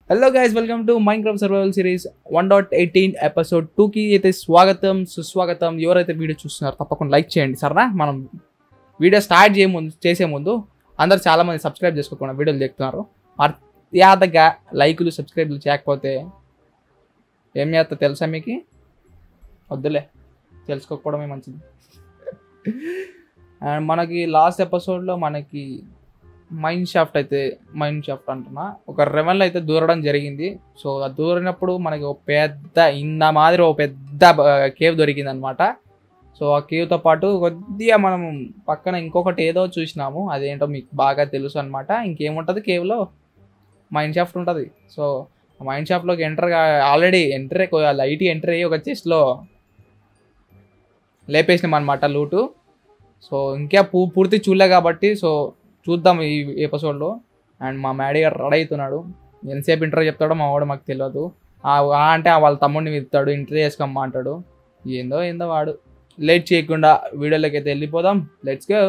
Hello guys welcome to Minecraft survival series one dot eighteen episode టూకి అయితే స్వాగతం సుస్వాగతం ఎవరైతే వీడియో చూస్తున్నారో తప్పకుండా లైక్ చేయండి సరేనా మనం వీడియో స్టార్ట్ చేయ ముందు చేసే ముందు అందరు చాలా మంది సబ్స్క్రైబ్ చేసుకోకుండా వీడియోలు చెప్తున్నారు మర్యాదగా లైకులు సబ్స్క్రైబ్లు చేయకపోతే ఏం చేస్తా తెలుసా మీకు వద్దులే తెలుసుకోకపోవడమే మంచిది అండ్ మనకి లాస్ట్ ఎపిసోడ్లో మనకి మైండ్ షాఫ్ట్ అయితే మైండ్ షాఫ్ట్ అంటున్నా ఒక రెవెన్లో అయితే దూరడం జరిగింది సో ఆ దూరినప్పుడు మనకి ఒక పెద్ద ఇంద మాదిరి ఒక పెద్ద కేవ్ దొరికింది అనమాట సో ఆ కేవ్తో పాటు కొద్దిగా మనం పక్కన ఇంకొకటి ఏదో చూసినాము అదేంటో మీకు బాగా తెలుసు అనమాట ఇంకేముంటుంది కేవ్లో మైండ్ షాఫ్ట్ ఉంటుంది సో మైండ్ షాఫ్ట్లోకి enter already enter light enter అయ్యి ఒక చెస్ట్లో లేపేసినాం అనమాట లూటు సో ఇంకా పూ పూర్తి చూడలే కాబట్టి సో చూద్దాం ఈ ఎపిసోడ్లో అండ్ మా మ్యాడీ గారు రెడీ అవుతున్నాడు ఎంతసేపు ఇంటర్వ్యూ చెప్తాడో మా వాడు మాకు తెలియదు ఆ ఆ అంటే ఆ వాళ్ళ తమ్ముడిని పిలుస్తాడు ఇంటర్వ్యూ చేసుకోమ్మా అంటాడు ఏందో ఏందో వాడు లేట్ చేయకుండా వీడియోలోకి అయితే వెళ్ళిపోదాం లెట్స్ గో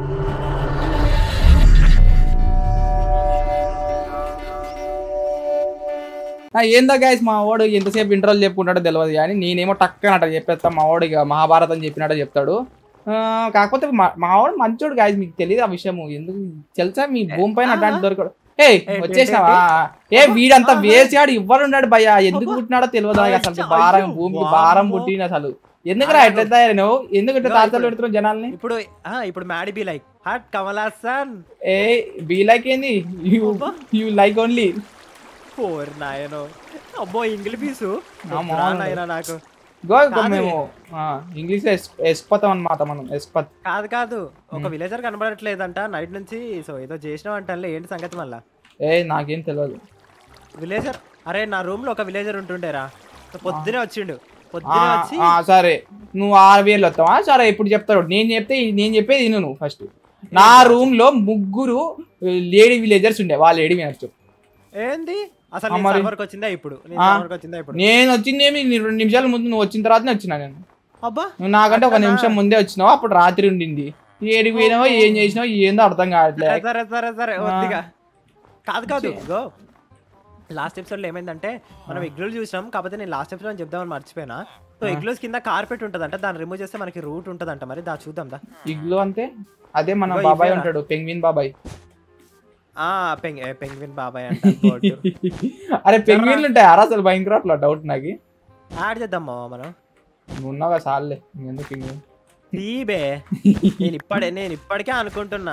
ఏందో గైస్ మా వాడు ఎంతసేపు ఇంటర్వ్యూ చెప్పుకుంటాడో తెలియదు కానీ నేనేమో టక్కన అట్లా చెప్పేస్తా మా వాడు ఇక మహాభారతం చెప్పినట్టు చెప్తాడు ఆ, కాకపోతే మా- మా వాడు మంచోడు గాయస్ మీకు తెలియదు ఆ విషయం ఎందుకు తెలుసా మీ భూమి పైన అట్లాంటి దొరకడు ఏ వచ్చేసినావా ఏ వీడంతా వేసాడు ఇవ్వడు ఉన్నాడు భయ్య ఎందుకు పుట్టినాడో తెలియదు నాకు అసలు భారం భూమికి భారం పుట్టిన అసలు ఎందుకురా ఎట్లా తయారు నువ్వు ఎందుకు ఇట్లా తాతలు పెడుతున్నావు జనాల్ని ఇప్పుడు ఆ, ఇప్పుడు మ్యాడీ బి లైక్ హట్ కమలాసన్ ఏ బీ లైక్ ఏంది you you like only four నాయనో అబ్బో ఇంగ్లీష్ పీసు అమ్మో. నాయన నాకు గో గో కాదు. మేము ఇంగ్లీష్ లో ఎస్పతం అనమాట మనం ఎస్పత్ కాదు కాదు ఒక విలేజర్ కనబడట్లేదంట నైట్ నుంచి సో ఏదో చేసినావు అంటానులే ఏంటి సంగతి మళ్ళా ఏ నాకేం తెలియదు విలేజర్ అరే నా రూమ్ లో ఒక విలేజర్ ఉంటుండేరా సో పొద్దునే వచ్చిండు ఆ, పొద్దునే వచ్చి ఆ, సరే నువ్వు ఆరు వేలు వస్తావా సరే ఇప్పుడు చెప్తాడు నేను చెప్తే నేను చెప్పేది విను నువ్వు ఫస్ట్ నా రూమ్ లో ముగ్గురు లేడీ విలేజర్స్ ఉండే వాళ్ళు లేడీ వినొచ్చు ఏంది అసలు ఆ, మరి. సర్వర్కి వచ్చిందా ఇప్పుడు నేను ఆ. సర్వర్కి వచ్చిందా ఇప్పుడు నేను వచ్చింది ఏమి నీ రెండు నిమిషాల ముందు నువ్వు వచ్చిన తర్వాతనే వచ్చినా నేను అబ్బా నువ్వు నాకంటే ఒక అట్లనా? నిమిషం ముందే వచ్చినావు అప్పుడు రాత్రి ఉండింది ఏడికి పోయినావో ఏం చేసినావో ఏందో అర్థం కావట్లేదు సరే సరే సరే సరే ఆ. వద్దిగా కాదు కాదు గో లాస్ట్ ఎపిసోడ్ లో ఏమైందంటే మనం ఇగ్లూలు చూసినాం కాకపోతే నేను లాస్ట్ ఎపిసోడ్ చెప్దామని మర్చిపోయినా సో ఇగ్లూస్ కింద కార్పెట్ ఉంటదంట దాన్ని రిమూవ్ చేస్తే మనకి రూట్ ఉంటదంట మరి దా చూద్దాం దా ఇగ్లో అంతే అదే మన ఇగో బాబాయ్ ఇవేనా? ఉంటాడు పెంగ్విన్ బాబాయ్ ఆ పెంగ్ ఏ, పెంగ్విన్ బాబాయ్ అంట బోర్డు. అరే పెంగ్విన్లు ఉంటాయి అరా అసలు భయంకర డౌట్ నాకు యాడ్ చేద్దాం మామ మనం నువ్వు ఉన్నావా సార్లే ఎందుకు పెంగ్విన్ తీబే నేను ఇప్పుడే నేను ఇప్పటికే అనుకుంటున్నా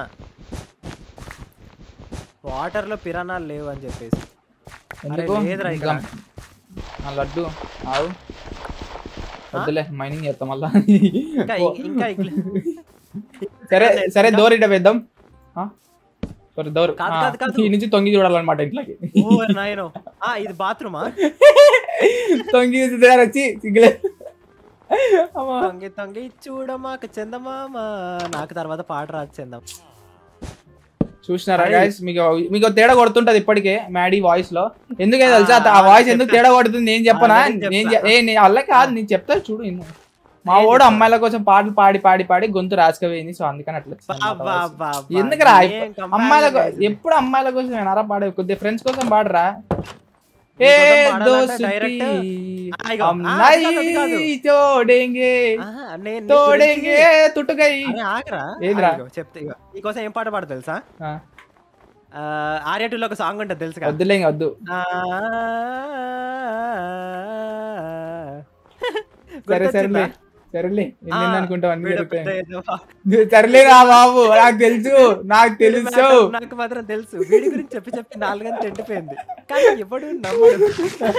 వాటర్ లో పిరానాలు లేవు అని చెప్పేసి ఎందుకు లేదురా ఇక్కడ. ఇంకా ఆ లడ్డు ఆవు వద్దులే మైనింగ్ చేస్తాం మళ్ళా ఇంకా ఇంకా ఇగ్లు- సరే సరే డోర్ ఇట వేద్దాం ఆ? సరే డోర్ కాదు, ఆ, కాదు, కాదు. ఈ నుంచి తొంగి చూడాలన్నమాట ఇంట్లోకి ఓ నాయనో ఆ ఇది బాత్రూమా తొంగి చూస్తే వచ్చి సిగ్గులే అమ్మా. తొంగి తొంగి చూడమాక చందమామ నాకు తర్వాత పాట రాదు చందం చూసినారా గాయస్ మీకు మీకు తేడా కొడుతుంటది ఇప్పటికే మ్యాడీ వాయిస్ లో ఎందుకే తెలుసా ఆ వాయిస్ ఎందుకు తేడా కొడుతుంది నేను చెప్పనా ఆ, నేను నేను చె- ఏ నేను అల్ల కాదు నేను చెప్తా చూడు ఇನ್ನು. మా వాడు అమ్మాయిల కోసం పాటలు పాడి పాడి పాడి గొంతు రాసుకపోయింది సో అందుకని అట్లా వచ్చింది అన్నమాట voice. ఎందుకురా అమ్మాయిల కో- ఎప్పుడు అమ్మాయిల కోసం నేనారా పాడే కొద్దిగా ఫ్రెండ్స్ కోసం పాడరా ఏ నీకోసం పాడాలంటే దోస్తి direct- ఆ, ఇగో. हम ఆ, नहीं అది కాదు, అది కాదు. छोड़ेंगे తోడేంగే తుట్టుగై ఆగరా ఏందిరా? ఆ, ఇగో, చెప్తా ఇగో నీకోసం ఏం పాట పాడు తెలుసా ఆ, ఆ, ఆర్య టూలో ఒక సాంగ్ ఉంటుంది తెలుసు కదా వద్దులే ఇంక వద్దు ఆ, సరే గుర్తొచ్చిందా? సరేలే సరేలే ఆ, ఎన్ని అనుకుంటావు అన్ని వీడు జరుగుతాయి పెద్ద ఏదో- సరేలే రా బాబు నాకు తెలుసు నాకు తెలుసు నాకు మాత్రం తెలుసు వీడి గురించి చెప్పి చెప్పి నాలుగంత ఎండిపోయింది కానీ ఎప్పుడు నమ్మడు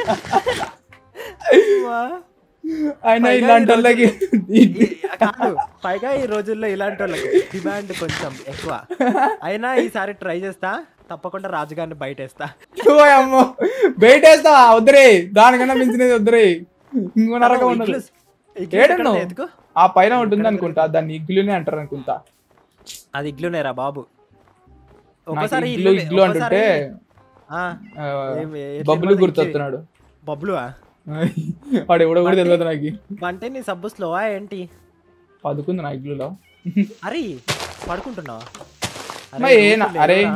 అమ్మా. ఆయన పైగా ఇలాంటి ఈ వాళ్ళకి ఈ- కాదు పైగా ఈ రోజుల్లో ఇలాంటి వాళ్ళకి డిమాండ్ కొంచెం ఎక్కువ అయినా ఈసారి ట్రై చేస్తా తప్పకుండా రాజుగారిని బయటేస్తా ఓ అమ్మో బయట వేస్తా వద్దురే దానికన్నా మించినది వద్దురే ఇంకో నరకం ఉండదు ఇగ్లూస్- ఇగ్లూస్ ఏడు ఎక్కడ నువ్వు? ఎత్తుకో. ఆ పైన ఉంటుంది అనుకుంటా దాన్ని ఇగ్గులునే అంటారు అనుకుంటా అది ఇగ్లునేరా బాబు నాకు ఒక్కోసారి ఇగ్లు ఇల్లు- ఇగ్లు అంటుంటే ఆ, ఆ, ఏం- ఎట్లా బబ్బులు ఇవ్వాలి? గుర్తొస్తున్నాడు బబ్లు వాడు ఎవడో కూడా తెలియదు నాకు అంటే నీ సబ్బు స్లోవా ఏంటి పదుకుంది నా ఇగ్లులో అరే పడుకుంటున్నావా మరి ఏ నా- అరే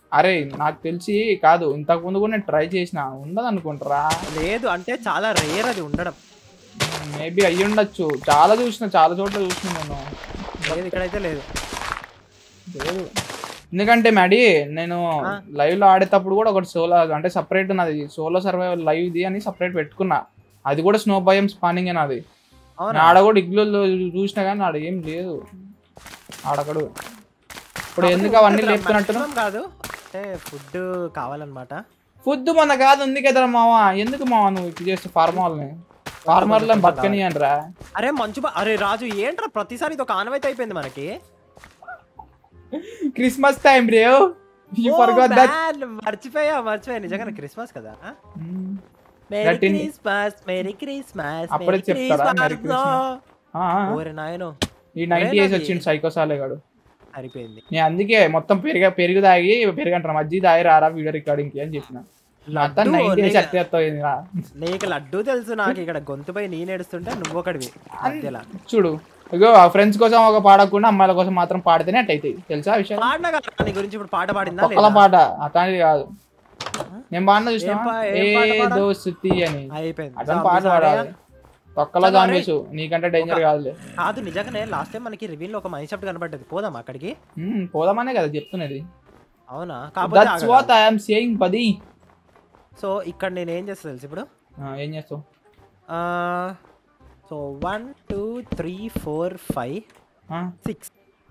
అరే నాకు తెలిసి కాదు ఇంతకు ముందు కూడా నేను ట్రై చేసిన ఉండదు అనుకుంటారా లేదు అంటే చాలా రేర్ అది ఉండడం మేబీ అయ్యి ఉండొచ్చు చాలా చూసిన చాలా చోట్ల చూసిన నేను లేదు ఇక్కడైతే లేదు లేదు ఎందుకంటే మ్యాడీ నేను ఆ. లైవ్ లో ఆడేటప్పుడు కూడా ఒకటి సోలో అంటే సపరేట్ నాది సోలో సర్వైవల్ లైవ్ ది అని సపరేట్ పెట్టుకున్నా అది కూడా స్నో భయం స్పానింగ్ నాది అవునా ఆడ కూడా ఇగ్లో చూసినా కానీ ఆడ ఏం లేదు ఆడకడు ఇప్పుడు ఎందుకు అవన్నీ లేపుతున్నట్టు Maximum కాదు అంటే ఫుడ్ కావాలన్నమాట ఫుడ్ మన కాదు ఉంది కదరా మావా ఎందుకు మావా నువ్వు ఇట్లా చేస్తే ఫార్మర్ని ఫార్మర్లను బతకని అనరా అరే మంచు బా- అరే రాజు ఏంట్రా ప్రతిసారి ఇది ఒక ఆనవాయితీ అయిపోయింది మనకి క్రిస్మస్ టైం రే you oh, forgot that man, మర్చిపోయా మర్చిపోయా నిజంగా క్రిస్మస్ కదా That merry in- Christmas merry Christmas అప్పుడే చెప్తారా Merry Christmas? ఓరే నాయనో ఈ నైన్టీ అరే ఇయర్స్ నాది- వచ్చిండు సైకోసాలే గాడు సరిపోయింది నేను అందుకే మొత్తం పెరుగు పెరుగు తాగి పెరుగంటారు మధ్య తాగి రారా వీడియో రికార్డింగ్ కి అని చెప్పిన మొత్తం లడ్డు, నైన్టీ ఇయర్స్ నీకు- అత్యత్వం రా నీకు లడ్డు తెలుసు నాకు ఇక్కడ గొంతుపై నేను ఏడుస్తుంటే నువ్వు ఒకటివి మధ్యలో చూడు ఇగో ఫ్రెండ్స్ కోసం ఒక పాడకుండా అమ్మాయిల కోసం మాత్రం పాడితేనే అట్ అవుతాయి తెలుసా ఆ విషయం పాడినా కదా నీ గురించి ఇప్పుడు పాట పాడిందా ఒక్కల లేదా? పాట అట్లాంటిది కాదు నేను పాడిన చూసిన ఏం పా- ఏ ఏం పాట పాడా? దోస్తి అని అయిపోయింది అతను Zombies పాట పాడాలి ఆడాయా? ఒక్కలా చలో, జాంబీస్ నీకంటే డేంజర్ కాదులే కాదు నిజంగానే లాస్ట్ టైం మనకి రివీల్ లో ఒక మైన్ షాప్ కనబడ్డది పోదాం అక్కడికి మ్మ్, పోదామనే కదా చెప్తున్నది అవునా కాకపోతే దట్స్ వాట్ ఐఎమ్ సేయింగ్ పది సో ఇక్కడ నేను ఏం చేస్తా తెలుసు ఇప్పుడు ఆ, ఏం చేస్తావు so one two three four five ఆ? సిక్స్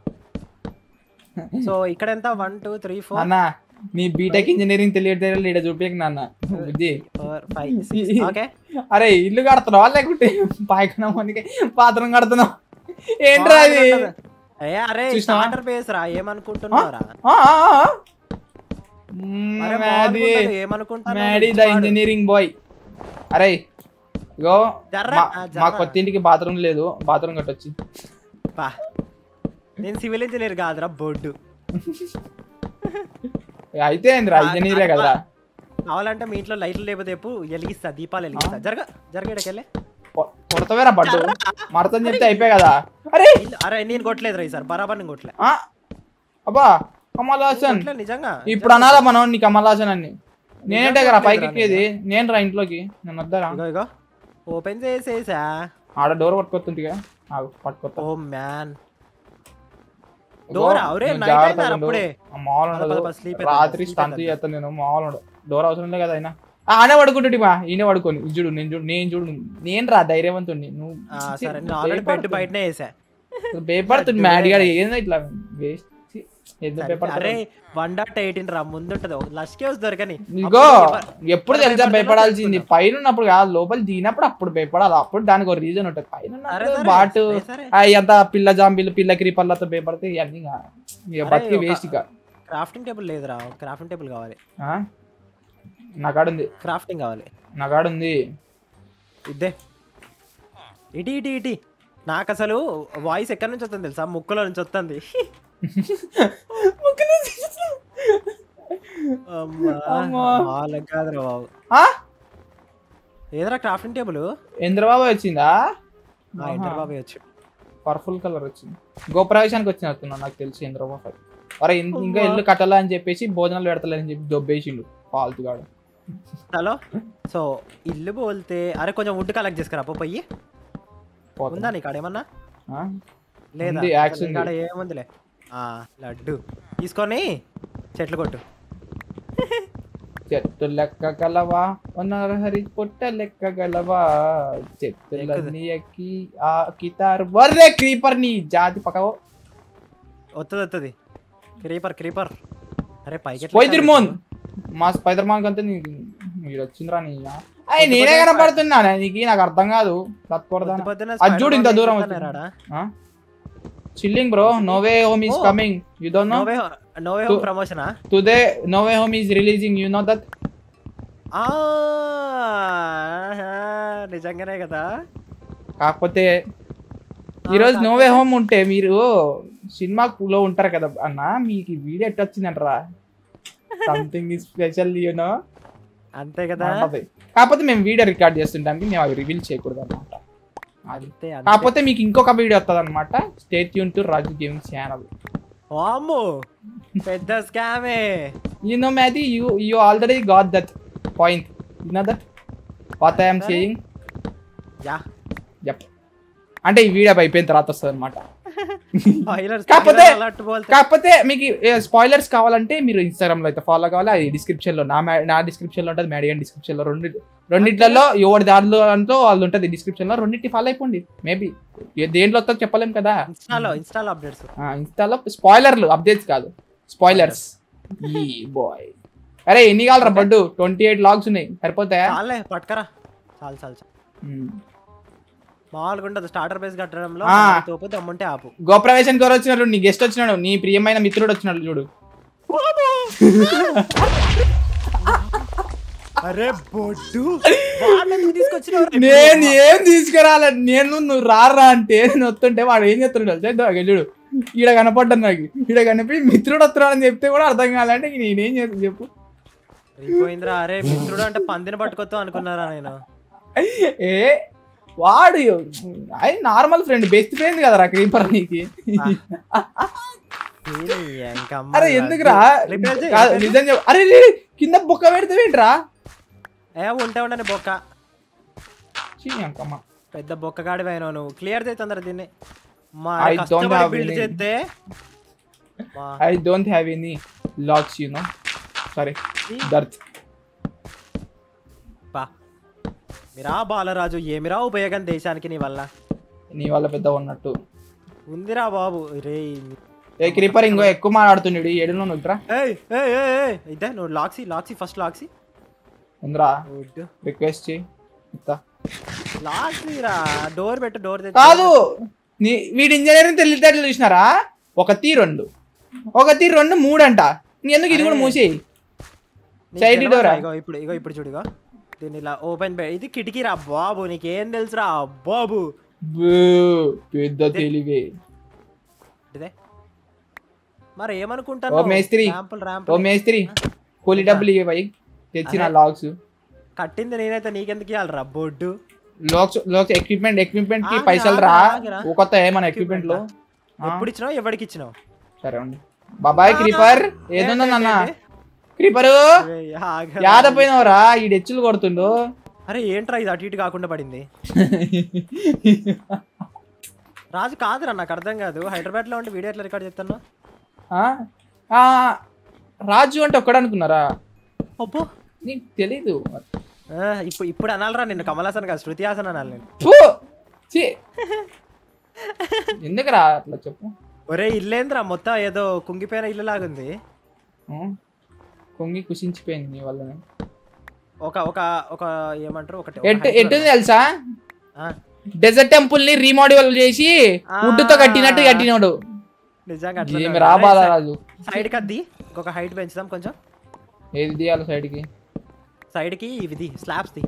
సో ఇక్కడ ఎంత వన్ టూ త్రీ ఫోర్ అన్న నీ బీటెక్ ఇంజనీరింగ్ తెలియదు తెలియదు ఈడ చూపించక నాన్న బుద్ధి ఫోర్ ఫైవ్ సిక్స్ ఓకే అరే ఇల్లు కడుతున్నావా లేకుంటే పాయకనా మనకి పాత్రం కడుతున్నావు ఏంట్రా అది ఏ అరే చూసినావా? స్టార్టర్ బేస్ రా ఏమనుకుంటున్నారా ఆ, ఆ, ఆ. మ్మ్, అరే మాది బాగుంటది, ఏమనుకుంటున్నావు? మ్యాడీ ద ఇంజనీరింగ్ బాయ్ అరే ఇగో జర్రా, మా- ఆ, మా జర్రా. కొత్త ఇంటికి బాత్రూమ్ లేదు బాత్రూమ్ కట్టొచ్చి పా. నేను సివిల్ ఇంజనీర్ కాదురా బోర్డు అయితే ఏందిరా ఇంజనీరే కదా కావాలంటే మీ ఇంట్లో లైట్లు లేకపోతే చెప్పు వెలిగిస్తా దీపాలు వెలిగిస్తా జరగ జరగడకెళ్ళే కొడతవేరా బట్టు మడతని చెప్తే అయిపోయి కదా అరే అరే నేను కొట్టలేదు రా సార్ బరాబర్ నేను కొట్టలే ఆ, అబ్బా కమల్ హాసన్ కొట్టలే నిజంగా ఇప్పుడు అనాలా మనం నీ కమల్ హాసన్ అని నేనేంటే కదా పైకి ఎక్కేది నేను రా ఇంట్లోకి నేను వద్దారా ఇగో ఇగో ఓపెన్ చేసేసా ఆడ డోర్ పట్టుకొస్తుంటిగా ఆగు, పట్టుకొత్తా ఓ మ్యాన్ ఇగో, డోర్ అవరే నువ్వు నైట్ జాగ్రత్తగా అయిందా ఉండు. అప్పుడే ఆ మామూలు పద, ఉండదు పద, పద, sleep అవుతుంది, రాత్రి sleep స్టంట్ అవుతుంది. చేస్తాను నేను మామూలు ఉండదు డోర్ అవసరం లేదు కదా అయినా ఆ, ఆనే పడుకుంటుంటి మా ఈయన పడుకోని ఇది చూడు నేను చూడు నేను చూడు నేను రా ధైర్యవంతుడిని నువ్వు ఆ, సరే నేను ఆల్రెడీ బెడ్ బయటనే వేసా భయపడుతుంది మ్యాడ్ గాడు ఏందో ఇట్లా వేస్ట్ ఎందుకు సరే, భయపడతాడు అరే వన్ డాట్ ఎయిటీన్ రా ముందుంటది లష్కే దొరకని ఇగో ఎప్పుడు తెలుసా భయపడతానో భయపడాల్సింది పైన ఉన్నప్పుడు కాదు లోపల దిగినప్పుడు అప్పుడు భయపడాలి అప్పుడు దానికి ఒక రీజన్ ఉంటుంది పైన సరే, ఉన్నప్పుడు సరే, బాటు సరే, సరే. అంత పిల్ల జాంబీలు పిల్ల క్రీపర్లతో భయపడితే ఇవన్నీ ఇక ఇక అరే, బతికి ఒక- వేస్ట్ ఇక క్రాఫ్టింగ్ టేబుల్ లేదురా క్రాఫ్టింగ్ టేబుల్ కావాలి ఆ? నా కాడుంది క్రాఫ్టింగ్ కావాలి నా కాడుంది ఇద్దే ఇటీ ఇటీ ఇటీ నాకు అసలు వాయిస్ ఎక్కడి నుంచి వస్తుంది తెలుసా ముక్కులో నుంచి వస్తుంది అమ్మా. కాదురా బాబు ఆ? ఏదరా క్రాఫ్టింగ్ టేబుల్ ఇంద్రబాబు వచ్చిందా ఇంటర్ బాబు వచ్చు పర్పుల్ కలర్ వచ్చింది గోప్రవేశానికి వచ్చినట్టున్నా నాకు తెలిసి ఇంద్రబాబు అరే ఇన్- ఇంకా ఇల్లు కట్టాలా అని చెప్పేసి భోజనాలు పెడతలేని చెప్పి దొబ్బేసిండు ఫాల్తుగాడు హలో సో ఇల్లు బోల్తే అరే కొంచెం వుడ్ కలెక్ట్ చేసుకురా పో పోయి పోతున్నా. ఉందా నీకాడ ఏమన్నా ఆ? లేదా ఉంది, axe ఉంది. నీకాడ ఏముందిలే ఆ లడ్డు తీసుకొని చెట్లు కొట్టు చెట్టు లెక్క గలవా హరి పొట్ట లెక్క గలవా చెట్టులన్నీ ఎక్కి ఆ కితారు వర్రే క్రీపర్ నీ జాతి పక్కవో వస్తుంది వస్తుంది క్రీపర్ క్రీపర్ అరే పైకి ఎట్లా స్పైడర్ మోన్ ఎక్కాలి? మా స్పైడర్ మాన్ కంటే నీకు మీరు వచ్చిందిరా నీ అయ్యి నేనే కనపడుతున్నా నీకు నాకు అర్థం కాదు తత్కూడదా పొద్దు పొద్దున్న అది చూడు ఇంత Spider-Man దూరం ఎక్కుతానే రాడా? Chilling bro no way home is Oh. Coming you don't know No way ho- no way home promotion ఆ? Today no way home is releasing you know that ఆ, నిజంగానే కదా కాకపోతే ఆ, ఈరోజు కాకపోతే- నోవే హోమ్ ఉంటే మీరు సినిమాలో ఉంటారు కదా అన్న మీకు ఈ వీడియో ఎట్ట వచ్చిందంటరా సంథింగ్ స్పెషల్ యూనో అంతే కదా కాకపోతే మేము వీడియో రికార్డ్ చేస్తుంటాం మేము అవి రివీల్ చేయకూడదు అనమాట అది అంతే అంతే. కాకపోతే మీకు ఇంకొక వీడియో వస్తుంది అనమాట స్టేట్ యూన్ టు రాజు గేమింగ్ ఛానల్ వామ్మో పెద్ద స్కామే You know, Maddie, you you already got that point. You know that? What I am Sorry? saying? Yeah Yep. అంటే ఈ వీడియో అయిపోయిన తర్వాత వస్తుంది అనమాట స్పాయిలర్స్ కాకపోతే అలర్ట్ బోల్తే కాకపోతే మీకు స్పాయిలర్స్ కావాలంటే మీరు ఇన్స్టాగ్రామ్ లో అయితే ఫాలో కావాలి అది డిస్క్రిప్షన్ లో నా మా- నా డిస్క్రిప్షన్ లో ఉంటుంది మేడియన్ డిస్క్రిప్షన్ లో రెండు రెండిట్లలో ఎవరి దారిలో అంటూ వాళ్ళు ఉంటుంది డిస్క్రిప్షన్ లో రెండింటి ఫాలో అయిపోండి మేబీ దేంట్లో వస్తుందో చెప్పలేం కదా ఇన్స్టాలో ఇన్స్టాలో అప్డేట్స్ ఆ, ఇన్స్టాలో స్పాయిలర్లు అప్డేట్స్ కాదు స్పాయిలర్స్ ఈ బాయ్ అరే ఎన్ని కావాలరా బడ్డు ట్వంటీ ఎయిట్ లాగ్స్ ఉన్నాయి సరిపోతాయా చాలే పట్టుకరా చాలు చాలు చాలు ఉమ్. మామూలుగా ఉండదు స్టార్టర్ బేస్ కట్టడంలో ఆ. తోపు దమ్ముంటే ఆపు గోప్రవేశం కోరు వచ్చినాడు నీ గెస్ట్ వచ్చినాడు నీ ప్రియమైన మిత్రుడు వచ్చినాడు చూడు అరే బొడ్డు వాళ్ళెందుకు తీసుకొచ్చినావు రే? నేను ఏం తీసుకురాలే నేను నువ్వు రారా అంటే నేను వస్తుంటే వాడు ఏం చేస్తున్నాడు తెలుసా? ఇదో చూడు ఈడ కనపడ్డాను నాకు ఈడ కనిపి మిత్రుడు వస్తున్నాడని చెప్తే కూడా అర్థం కావాలంటే ఇంక నేనేం చేస్తాను చెప్పు అయిపోయిందిరా అరే మిత్రుడు అంటే పందిని పట్టుకొస్తావు అనుకున్నారా నేను ఏ వాడు అది నార్మల్ ఫ్రెండ్ బెస్ట్ ఫ్రెండ్ కదరా క్రీపర్ నీకు ఏంది ఇంకా అమ్మ అరే ఎందుకురా రిపేర్ చేయి, కాదు, రిపేర్ చేయి. నిజం చెప్పు అరే రే, రే, కింద బొక్క పెడతావేంట్రా ఏ ఉంటే ఉండని బొక్క చీ, అంకమ్మ పెద్ద బొక్కగాడి పోయినావు నువ్వు క్లియర్ చేయి తొందర దీన్ని మా I don't have build any. చేస్తే మా I don't have any locks you know sorry దర్త్ పా మీరా బాలరాజు ఏమిరా ఉపయోగం దేశానికి నీ వల్ల నీ వల్ల పెద్ద ఉన్నట్టు ఉందిరా బాబు రే ఏ క్రీపర్ ఇంకో ఎక్కువ మాట్లాడుతున్నాడు ఏడులో నువ్వురా ఏయ్ ఏయ్ ఏయ్, ఏయ్ ఇదే నువ్వు లాక్సీ లాక్సీ ఫస్ట్ లాక్సీ ఉందిరా వద్దు. రిక్వెస్ట్ చేయి ఇత్తా. లాక్సీరా డోర్ పెట్టు డోర్ తెచ్చు కాదు నీ వీడి ఇంజనీరింగ్ తెలివితేటలు చూసినారా ఒక తీ రెండు ఒక తీ రెండు మూడు అంట నీ ఎందుకు ఇది కూడా మూసేయి నీకు సైడ్ తెలవదా? డోరా? ఇగో ఇప్పుడు ఇగో ఇప్పుడు చూడు ఇగో దీన్ని ఇలా ఓపెన్ ఇది కిటికీ రా బాబు నీకేం తెలుసురా బాబు బూ, పెద్ద తెలివే ఇదే మరి ఏమనుకుంటాను ఓ మేస్త్రి. ర్యాంపుల్ ఓ ర్యాంపుల్ మేస్త్రి కూలి డబ్బులు ఇవ్వ పై తెచ్చిన అదే. లాక్స్ కట్టింది నేనైతే నీకెందుకు ఇవ్వాలిరా బొడ్డు లాక్స్ లాక్స్ ఎక్విప్మెంట్ ఎక్విప్మెంట్ కి ఆగురా, పైసలు రా ఆగురా. ఓ కొత్త ఏమన్నా ఎక్విప్మెంట్ లో ఆ, ఎప్పుడు ఇచ్చినావు ఎవరికి ఇచ్చినావు సరే అండి బాబాయ్ క్రీపర్ ఏదుందన్న ఏంటి? క్రీపరు ఏయ్, ఆగరా. యాదపోయినవరా ఈ డెచ్చులు కొడుతుండు అరే ఏంట్రా ఇది అటు ఇటు కాకుండా పడింది రాజు కాదురా నాకు అర్థం కాదు హైదరాబాద్ లో ఉంటే వీడియో ఎట్లా రికార్డ్ చేస్తాను ఆ? ఆ, రాజు అంటే ఒక్కడ అనుకున్నారా అబ్బో నీకు తెలీదు ఆ, ఇప్పుడు ఇప్పుడు అనాలరా నిన్ను కమలాసన్ కాదు శృతి హాసన్ అనాలి నేను ఫు! ఛీ! ఎందుకురా అట్లా చెప్పు ఒరే ఇల్లేంద్రా మొత్తం ఏదో కుంగిపోయిన ఇల్లు లాగుంది ఆ? కొంగి కుసించిపోయింది నీ వల్లనే ఒక ఒక ఒక ఏమంటారు ఒకటి ఒక ఎట్టు height ఎట్టు లో- తెలుసా ఆ, డెజర్ట్ టెంపుల్ ని రీమోడల్ చేసి ఆ. వుడ్తో కట్టినట్టు కట్టినాడు నిజంగా ఏమి రా బాలరాజు సైడ్ కి అద్ది ఇంకొక హైట్ పెంచుదాం కొంచెం ఏది తీయాలి సైడ్ కి సైడ్ కి ఇవిది స్లాబ్స్ ది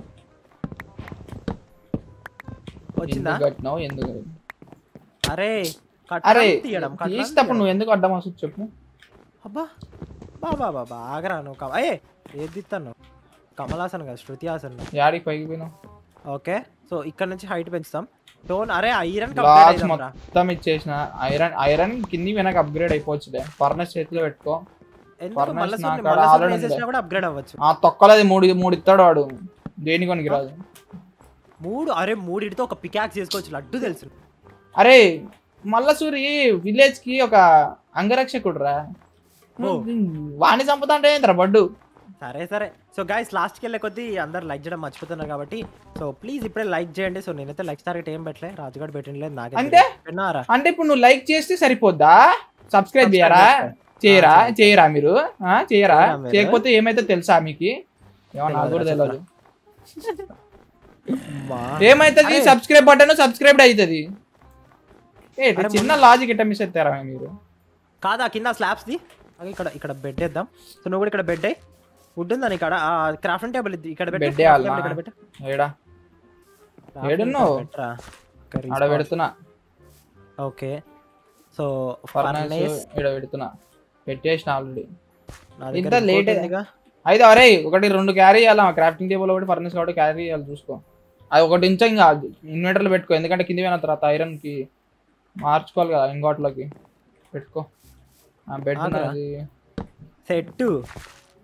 వచ్చిందా ఎందుకు కట్టినావు ఎందుకు అరే కట్టడం అరే తీయడం కట్టడం తీసేటప్పుడు తీయడం. నువ్వు ఎందుకు అడ్డం వస్తుంది చెప్పు అబ్బా బాబా బాబా ఆగరా నువ్వు కమ ఏ ఏది తిత్తాను కమలాసన్ కదా శృతి హాసన్ యాడికి పైకి పోయినావు ఓకే సో ఇక్కడ నుంచి హైట్ పెంచుతాం టోన్ అరే ఐరన్ బ్లాక్స్ మొత్తం ఇచ్చేసిన ఐరన్ ఐరన్ కింది వెనక అప్గ్రేడ్ అయిపోవచ్చులే ఫర్నస్ చేతిలో పెట్టుకో furnace నా కాడ already ఉంది. కూడా అప్గ్రేడ్ అవ్వచ్చు ఆ తొక్కలది మూడు మూడు ఇస్తాడు వాడు దేని కొనికి రాదు మూడు అరే మూడిటితో ఒక పికాక్స్ చేసుకోవచ్చు లడ్డు తెలుసు అరే మల్లసూరి విలేజ్ కి ఒక అంగరక్షకుడు రా ఓ. వాణ్ణి చంపుతా అంటే ఏంట్రా బడ్డు సరే సరే సో గైస్ లాస్ట్కి వెళ్ళే కొద్దీ అందరు లైక్ చేయడం మర్చిపోతున్నారు కాబట్టి సో ప్లీజ్ ఇప్పుడే లైక్ చేయండి సో నేనైతే లైక్ టార్గెట్ ఏం పెట్టలే రాజుగాడు పెట్టినలేదు నాకే అంటే? పెట్టినారా అంటే ఇప్పుడు నువ్వు లైక్ చేస్తే సరిపోద్దా సబ్స్క్రైబ్ చేయరా చేస్తా. చేయరా ఆ, చేస్తా. చేయరా మీరు ఆ, చేయరా చేయరా మీరు? చేయకపోతే ఏమైతే తెలుసా మీకు ఏమో నాకు కూడా తెలియదురా, తెలియదు అమ్మా. ఏమైతుంది అరే. సబ్స్క్రైబ్ బటన్ సబ్స్క్రైబ్ అవుతుంది ఏ అరే చిన్న లాజిక్ ఎట్ట మిస్ అవుతారా మీరు కాదా కింద స్లాబ్స్ ది అదే ఇక్కడ ఇక్కడ బెడ్ వేద్దాం సో నువ్వు కూడా ఇక్కడ బెడ్ అయ్యి వుడ్ ఉందని ఇక్కడ క్రాఫ్ట్ టేబుల్ ఇక్కడ పెట్టు, Bed crafting వేయాలా? table ఇక్కడ పెట్టు. ఏడా Crafting ఏడున్నావు? table పెట్టరా. Curry ఆడ sauce. పెడుతున్నా ఓకే సో ఫర్నాస్ furnace, ఈడ పెడుతున్నా పెట్టేసిన ఆల్రెడీ నా దగ్గర ఇంత ఇంకోటి late ఉందిగా. అయితే అరే ఒకటి రెండు క్యారీ చేయాలి క్రాఫ్టింగ్ టేబుల్ ఒకటి ఫర్నెస్ ఒకటి క్యారీ చేయాలి చూసుకో అది ఒకటి ఇంచ ఇంకా ఇన్వర్టర్లో పెట్టుకో ఎందుకంటే కింద పోయిన తర్వాత ఐరన్ కి మార్చుకోవాలి కదా ఇంకోట్లోకి పెట్టుకో బెడ్ ఆగురా. అది సెట్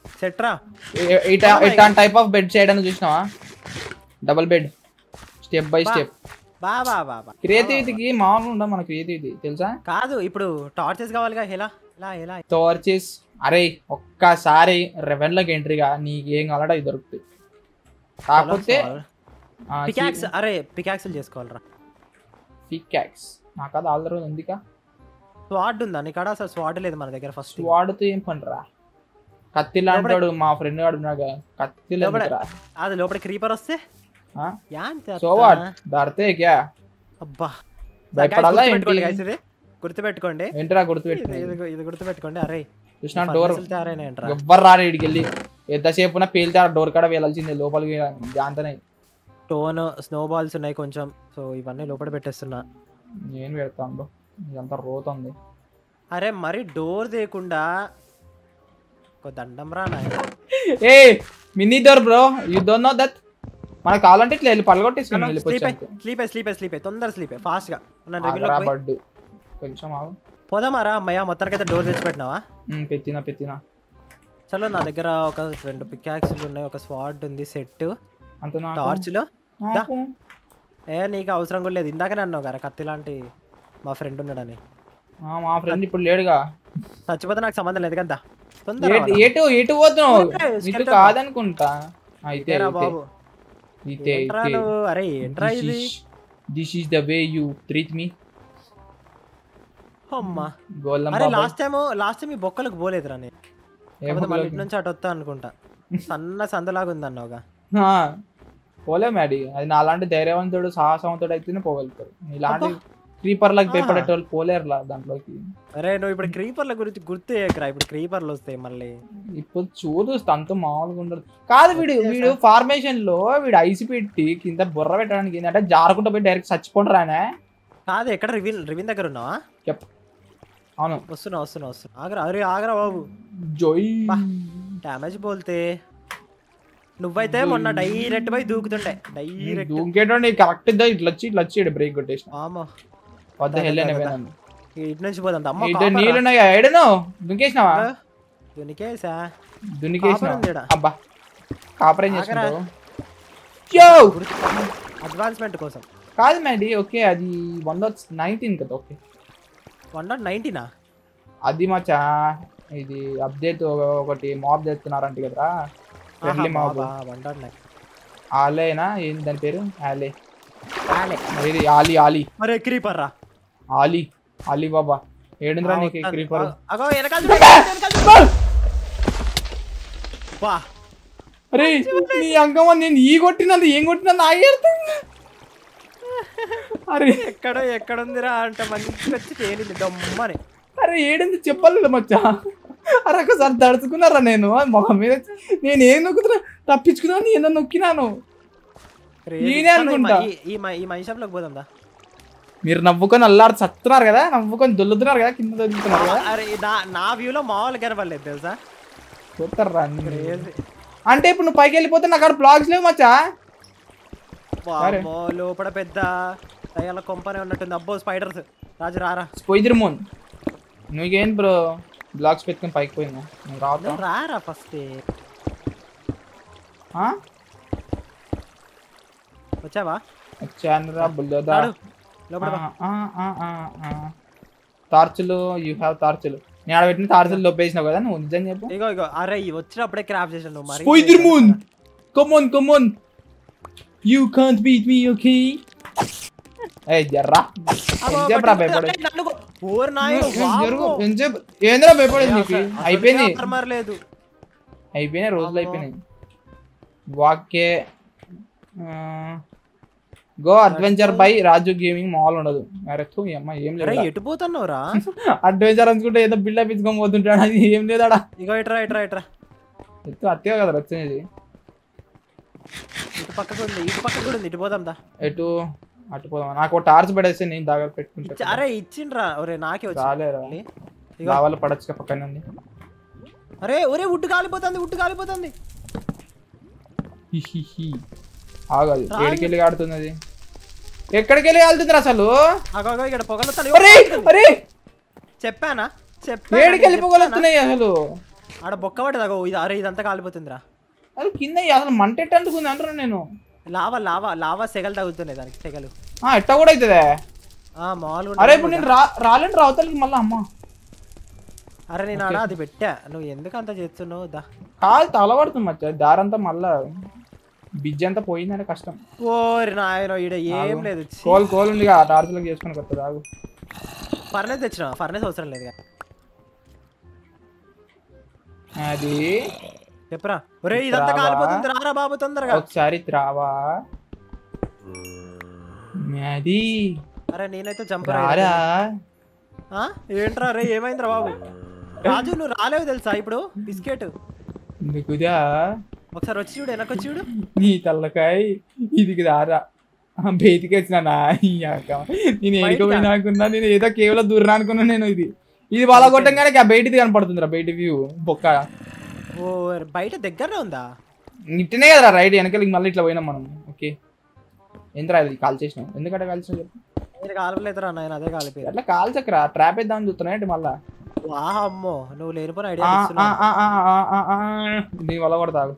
సెట్రా ఏ- ఇటా ఇట్లాంటి టైప్ ఆఫ్ బెడ్ చేయడానికి చూసినావా double bed step by step బా బా బా బా క్రియేటివిటీకి మామూలు ఉండదు మన క్రియేటివిటీ తెలుసా కాదు ఇప్పుడు టార్చెస్ కావాలిగా ఎలా ఎలా ఎలా టోర్చెస్ అరే ఒక్కసారి రెవెన్లోకి ఎంట్రీగా నీకు ఏం కావాలంటే అవి దొరుకుతాయి కాకపోతే పికాక్స్ అరే పికాక్స్లు చేసుకోవాలరా పికాక్స్ నాకు అది ఆల్రెడీ ఉందిగా స్వాడ్ ఉందా నీ కాడ అసలు స్వాడ్ లేదు మన దగ్గర ఫస్ట్ వాడుతూ ఏం పనిరా కత్తిలా అంటాడు మా ఫ్రెండ్ గాడు ఉన్నాగా కత్తిలో లోపల- ఎందుకురా? అది లోపల క్రీపర్ వస్తే ఆ? యాన్ చేస్తా? సో వాట్ దాడితే క్యా అబ్బా భయపడాలా Guys, ఏంటి గుర్తుపెట్టుకోండి guys ఇది గుర్తుపెట్టుకోండి ఏంటిరా ఇది గుర్తుపెట్టుకుని ఇది- ఇది గుర్తుపెట్టుకోండి అరే చూసిన డోర్ తయారైనాయంట్రా ఎవ్వరు రాడు ఇడికి వెళ్ళి ఎంతసేపు పేలితే ఆ డోర్ కాడ వెళ్ళాల్సిందే లోపలికి దాంతనే టోన్ స్నో బాల్స్ ఉన్నాయి కొంచెం సో ఇవన్నీ లోపల పెట్టేస్తున్నా నేను పెడతాను ఇదంతా రోతుంది అరే మరి డోర్ తీయకుండా ఒక దండం రా నాయన ఏ mini door bro you don't know that మనకు కావాలంటే ఇట్లా వెళ్ళి పలగొట్టేసుకుని స్లీప్ వెళ్ళిపోవచ్చు స్లీప్ స్లీప్ స్లీప్ తొందర స్లీప్ ఫాస్ట్ గా నన్ను ఆగరా రెగ్యులర్ బడ్డు కొంచెం ఆగు పోదామారా అమ్మయ్య మొత్తానికైతే డోర్ తెచ్చి పెట్టినావా ఉమ్, పెట్టినా పెట్టినా చలో నా దగ్గర ఒక రెండు పికాక్స్లు ఉన్నాయి ఒక స్వాడ్ ఉంది సెట్ అంత నాకు- టార్చ్లు నాకు ఏ నీకు అవసరం కూడా లేదు ఇందాకనే అన్నావు కదా కత్తి లాంటి మా ఫ్రెండ్ ఉన్నాడని ఆ, మా ఫ్రెండ్ ఇప్పుడు లేడుగా చచ్చిపోతే నాకు సంబంధం లేదు కదా తొందర ఏ- ఎటు ఎటు పోతున్నావు ఊరికే ఇటు skeleton. కాదనుకుంటా అయితే ఇదేరా బాబు ఇతే ఏంట్రా నువ్వు అరే ఏంట్రా ఇది this is the way you treat me అమ్మా గోల్లం అరే బాబాయ్ లాస్ట్ టైం లాస్ట్ టైం ఈ బొక్కలకు పోలేదురా నేను ఏం కాకపోతే మళ్ళీ బొక్కలకు? ఇటు నుంచి అటు వస్తా అనుకుంటా సన్న సందలాగా ఉంది అన్నావుగా ఆ, పోలే మ్యాడీ అది నాలాంటి ధైర్యవంతుడు సాహసవంతుడు అయితేనే పోగలుగుతారు ఇలాంటి క్రీపర్లకు భయపడేటోళ్ళు పోలేరులా దాంట్లోకి అరే నువ్వు ఇప్పుడు క్రీపర్ల గురించి గుర్తు చేయకరా ఇప్పుడు క్రీపర్లు వస్తాయి మళ్ళీ ఇప్పుడు చూడు అంత మామూలుగా ఉండదు కాదు వీడు వీడు ఫార్మేషన్ లో వీడు ఐసి పెట్టి కింద బుర్ర పెట్టడానికి ఏంటంటే జారుకుంటూ పోయి డైరెక్ట్ చచ్చిపోండి కాదు ఎక్కడ రివిన్ రివిన్ దగ్గర ఉన్నావా చెప్ అవును వస్తున్నా వస్తున్నా వస్తున్నా ఆగరా అరే ఆగరా బాబు జోయ్ డ్యామేజ్ బోల్తే నువ్వైతే మొన్న డైరెక్ట్ పోయి దూకుతుండే డైరెక్ట్ దూకేటోండి కరెక్ట్ ఇట్లా వచ్చి ఇట్లా వచ్చి బ్రేక్ కొట్టేసిన ఆమో వద్ద హెల్లనే ఇటు నుంచి పోదాం అమ్మ ఇటు నీళ్ళున్నాయి ఏడను దుంకేసినావా దునికేసా దునికేసినావా కాపర్ ఉంది ఈడ. అబ్బా కాపర్ ఏం ఆగరా. చేసుకుంటావు యో అడ్వాన్స్మెంట్ కోసం కాదు మ్యాడీ ఓకే అది వన్ డాట్ నైన్టీన్ కదా ఓకే వన్ నాట్ నైన్టీనా అది మచ్చా ఇది అప్డేట్ ఒకటి మాబ్ చేస్తున్నారంట కదరా friendly mob one dot nine ఆలేనా ఏంటి దాని పేరు ఆలే ఇది ఆలి ఆలి మరి క్రీపర్ రా ఆలి ఆలి బాబా ఏడుందిరా నీకు క్రీపర్ అగో వెనకాల చూడు, వెనకాల చూడు. వా అరే నీ అంకమ్మ నేను ఈ కొట్టినది ఏం కొట్టినది ఆగేడుతుంది అరే ఎక్కడో ఎక్కడుందిరా అంటే మంచి వచ్చి తేలింది దమ్మని అరే ఏడింది చెప్పలేదు మచ్చా అరే ఒకసారి దడుచుకున్నారా నేను మొహం మీద నేను ఏం నొక్కుతున్నా తప్పించుకున్నాను ఏదో నొక్కినాను Crazy. నేనే చలో, ఈ అనుకుంటా. మ- ఈ- ఈ మ- ఈ మై షాప్ లోకి పోదాం దా మీరు నవ్వుకొని అల్లాడు చస్తున్నారు కదా నవ్వుకొని దొల్లుతున్నారు కదా కింద దొల్లుతున్నారు కదా అరే నా నా వ్యూలో మామూలు కనపడలేదు తెలుసా చూస్తారా అన్ని. Crazy. అంటే ఇప్పుడు నువ్వు పైకి వెళ్ళిపోతే నాకు అక్కడ బ్లాగ్స్ లేవు మచ్చా అరే. వామ్మో, లోపల పెద్ద దయాల కొంపనే ఉన్నట్టుంది అబ్బో స్పైడర్స్ రాజు రారా పోయిదిరుమోన్ నువ్వేం బ్రో బ్లాగ్స్ పెట్టుకొని పైకి పోయినా నువ్వు రావద్దా నువ్వు రారా ఫస్ట్ ఆ? వచ్చావా వచ్చానురా బుల్లదా రాడు. లోపల బా. టార్చులు యూ హ్యావ్ టార్చులు నేను ఆడ పెట్టిన టార్చులు లోపేసినావు కదా నువ్వు నిజం చెప్పు ఇగో ఇగో అరే ఈ వచ్చినప్పుడే క్రాప్ చేసాను నువ్వు మరి పోయిదిరుమోన్ come on come on you can't beat me okay ఏ జర్రా అబ్బో, ఎంతసేపు రా పట్టుకుంటే భయపడే అరే నన్ను కొ- ఓరి నాయనో, జరుగు వామ్మో. ఎంతసేపు ఏంద్రా భయపడేది నీకు అసలు- అయిపోయింది అసలుకే ఆర్మర్ లేదు అయిపోయినాయి రోజులు అమ్మో. అయిపోయినాయి okay go adventure by Raju gaming మాల్ ఉండదు అరే తూ, ఈ అమ్మ ఏం అరే లేదు ఎటు పోతున్నావురా అడ్వెంచర్ అనుకుంటే ఏదో బిల్డప్ ఇచ్చుకొని పోతుంటాడు అది ఏం లేదాడా ఇగో ఇట్రా ఇట్రా ఇట్రా ఎత్తు అత్తే కదా వచ్చినది ఇటు పక్కకు ఉంది ఇటు పక్కకు కూడా ఉంది ఇటు పోదాం దా ఎటు అటు పోదాం నాకు ఒక టార్చ్ పడేస్తే నేను దగ్గర పెట్టుకుంటా అరే ఇచ్చిండ్రా ఒరే నాకే వచ్చి రాలేరా ఇగో. కావాలి పడచ్చు పక్కన ఉంది అరే ఒరే ఉడ్డు కాలిపోతుంది ఉడ్డు కాలిపోతుంది హిహిహి. ఆగదు ఏడికెళ్ళి ఆడుతున్నది ఎక్కడికి వెళ్ళి ఆడుతుంది అసలు అగో అగో ఇక్కడ పొగలు అరే అరే చెప్పానా చెప్పానా? ఏడికెళ్ళి నేను పొగలుస్తున్నాయి అసలు ఆడ బొక్క పడదాగో ఇది అరే ఇదంతా కాలిపోతుందిరా అది కింద అసలు మంట ఎట్ట అంటుకుంది అంటున్నా నేను లావా లావా లావా సెగలు తగులుతున్నాయి దానికి సెగలు ఆ, ఎట్ట కూడా అవుతుందే ఆ మామూలుగా అరే ఉంటుంది. ఇప్పుడు నేను రా రాలేను రావతలకి మళ్ళీ అమ్మ అరే నేను ఆడ అది పెట్టా నువ్వు ఎందుకు అంత చేస్తున్నావు దా కాదు తలబడుతుంది మచ్చ దారంతా మళ్ళా బిజ్జి అంతా పోయిందంటే కష్టం ఓరి నాయన ఈడ ఏం లేదు కోల్ కోల్ ఉంది ఆ టార్చ్లకు చేసుకొని కొత్తది ఆగు ఫర్నేస్ తెచ్చిన ఫర్నేస్ అవసరం లేదు కదా. అది చెప్పురా ఒరే ఇదంతా రావా? కాలిపోతుంది రారా బాబు తొందరగా ఒకసారి త్రావా అది అరే నేనైతే జంప్ రారా ఏంట్రా రే ఏమైందిరా బాబు రాజు నువ్వు రాలేవు తెలుసా ఇప్పుడు బిస్కెట్ నీకుదా ఒకసారి వచ్చి చూడు వెనక్కి వచ్చి చూడు నీ తల్లకాయ ఇది రారా బయటికి వచ్చినా నేను ఏడుకోపోయినా అనుకున్నా నేను ఏదో కేవలం దూరం అనుకున్నా నేను ఇది ఇది వాళ్ళ కొట్టంగానే ఆ బయటిది కనపడుతుందిరా బయట వ్యూ బొక్క ఓ బయట దగ్గరనే ఉందా ఇట్టనే కదరా రైట్ వెనకాల మళ్ళీ ఇట్లా పోయినాం మనం ఓకే ఎంతరా ఇది కాల్ చేసినాం ఎందుకంటే కాల్ చేసినావు చెప్పు నేను కాలలేదురా నాయన అదే కాలిపోయింది అట్లా కాల్ చక్కరా ట్రాప్ వేద్దామని చూస్తున్నా ఏంటి మళ్ళా వాహ్ అమ్మో నువ్వు లేనిపోయిన ఆ, ఐడియా ఆ, ఇస్తున్నావు ఆ, ఆ, ఆ, ఆ, ఆ. నీ వల్ల కూడా తాగు